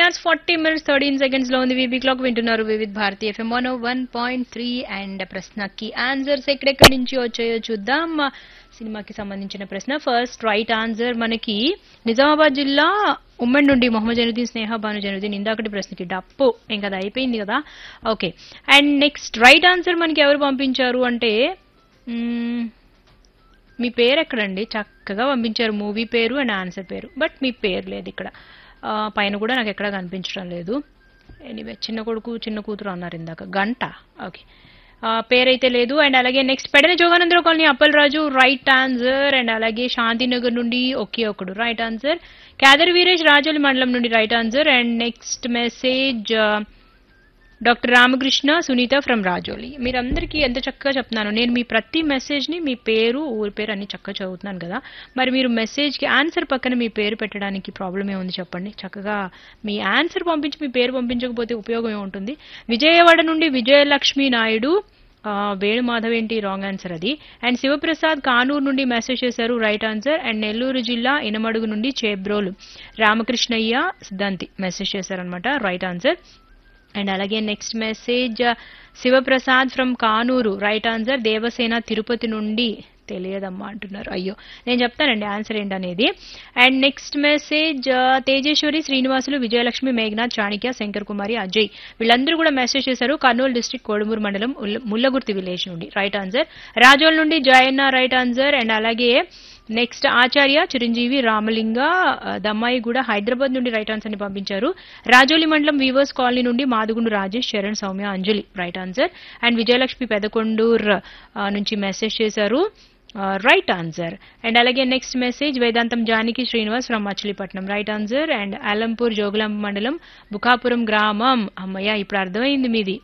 hours forty minutes thirteen seconds లో ఉంది VB clock వింటున్నారు Vividh Bharati FM one one point three and ప్రశ్నకి answers ఎక్కడెక్కడి నుంచి వచ్చాయో చూద్దాం సినిమాకి సంబంధించిన ప్రశ్న ఫస్ట్ రైట్ ఆన్సర్ మనకి నిజామాబాద్ జిల్లా ఉమ్మడి నుండి మొహమ్మద్ జనుద్దీన్ స్నేహ భాను జనుద్దీన్ ఇందాకటి ప్రశ్నకి డప్పు ఇంకా అది అయిపోయింది కదా okay and next right answer మనకి ఎవరు పంపించారు అంటే మ్మ్, మీ పేరు ఎక్కడండి చక్కగా పంపించారు మూవీ పేరు అండ్ ఆన్సర్ పేరు బట్ మీ పేరు లేదు ఇక్కడ ఆ, పైన కూడా నాకు ఎక్కడా కనిపించడం లేదు ఎనీవే చిన్న కొడుకు చిన్న కూతురు అన్నారు ఇందాక గంట ఓకే ఆ, పేరైతే లేదు అండ్ అలాగే next Pedana Joganandarao colony Appalaraju right answer and అలాగే శాంతినగర్ నుండి ఒకే ఒకడు రైట్ ఆన్సర్ క్యాదర్ వీరేష్ రాజోలి మండలం నుండి right answer and next message doctor Ramakrishna Sunitha from Rajoli మీరందరికీ ఎంత చక్కగా చెప్తున్నాను నేను మీ ప్రతి మెసేజ్ని మీ పేరు ఊరి పేరు అన్ని చక్కగా చదువుతున్నాను కదా మరి మీరు మెసేజ్కి ఆన్సర్ పక్కన మీ పేరు పెట్టడానికి ప్రాబ్లం ఏముంది చెప్పండి చక్కగా మీ ఆన్సర్ పంపించి మీ పేరు పంపించకపోతే ఉపయోగం ఏముంటుంది విజయవాడ నుండి విజయలక్ష్మి నాయుడు ఆ, వేణు మాధవ్ ఏంటి రాంగ్ ఆన్సర్ అది అండ్ శివప్రసాద్ కానూరు నుండి మెసేజ్ చేశారు రైట్ ఆన్సర్ అండ్ నెల్లూరు జిల్లా ఇనమడుగు నుండి చేబ్రోలు రామకృష్ణయ్య సిద్ధాంతి మెసేజ్ చేశారనమాట రైట్ ఆన్సర్ అండ్ అలాగే next message Sivaprasad from Kanuru right answer Devasena Tirupati నుండి తెలియదమ్మా అంటున్నారు అయ్యో నేను చెప్తానండి ఆన్సర్ ఏంటనేది and next message Tejeswari Srinivasulu Vijayalakshmi Meghanath Chanikya Shankar Kumari Ajay వీళ్ళందరూ కూడా మెసేజ్ చేశారు కర్నూలు డిస్ట్రిక్ట్ కోడుమూరు మండలం ఉల్ల- ముల్లగుర్తి విలేజ్ నుండి రైట్ ఆన్సర్ రాజోల్ నుండి జయన్న రైట్ ఆన్సర్ అండ్ అలాగే నెక్స్ట్ ఆచార్య చిరంజీవి రామలింగ ఆ, దమ్మాయి కూడా హైదరాబాద్ నుండి రైట్ ఆన్సర్ ని పంపించారు రాజోలి మండలం వీవర్స్ కాలనీ నుండి Madugundu Rajesh Charan Soumya Anjali right answer and Vijayalakshmi Pedakondur ఆ, నుంచి మెసేజ్ చేశారు రైట్ ఆన్సర్ అండ్ అలాగే next message Vedantam Janaki Srinivas from Machilipatnam right answer and Alampur Jogulamba మండలం బుకాపురం గ్రామం అమ్మయ్య ఇప్పుడు అర్థమైంది మీది